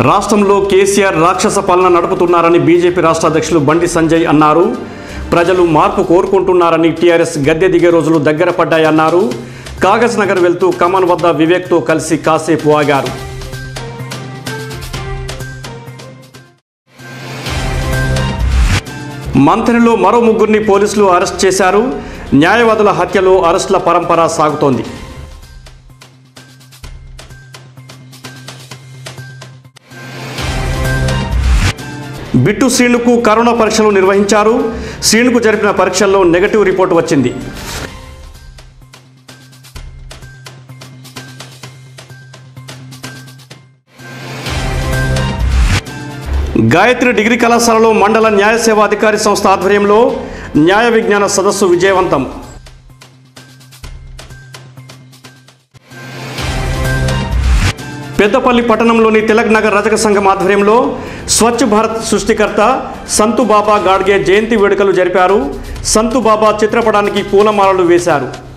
రాష్ట్రంలో కేసీఆర్ రాక్షస పాలన నడుపుతున్నారని బీజేపీ రాష్ట్ర అధ్యక్షులు బండి సంజయ్ అన్నారు ప్రజలు మార్పు కోరుకుంటున్నారని టీఆర్ఎస్ గద్దె దిగే రోజులు దగ్గర పడ్డాయన్నారు కాగజ్ నగర్ వెళ్తూ కమన్ వద్ద వివేక్తో కలిసి కాసేపు ఆగారు మంథనిలో మరో ముగ్గురిని పోలీసులు అరెస్ట్ చేశారు న్యాయవాదుల హత్యలో అరెస్టుల పరంపర సాగుతోంది బిట్టు శ్రీనుకు కరోనా పరీక్షలు నిర్వహించారు శ్రీనుకు జరిపిన పరీక్షల్లో నెగటివ్ రిపోర్ట్ వచ్చింది గాయత్రి డిగ్రీ కళాశాలలో మండల న్యాయ సేవాధికారి సంస్థ ఆధ్వర్యంలో న్యాయ విజ్ఞాన సదస్సు విజయవంతం పెద్దపల్లి పట్టణంలోని తిలక్ నగర్ రజక సంఘం ఆధ్వర్యంలో స్వచ్ఛ భారత్ సృష్టికర్త సంతు బాబా గాడ్గే జయంతి వేడుకలు జరిపారు సంతు బాబా చిత్రపటానికి పూలమాలలు వేశారు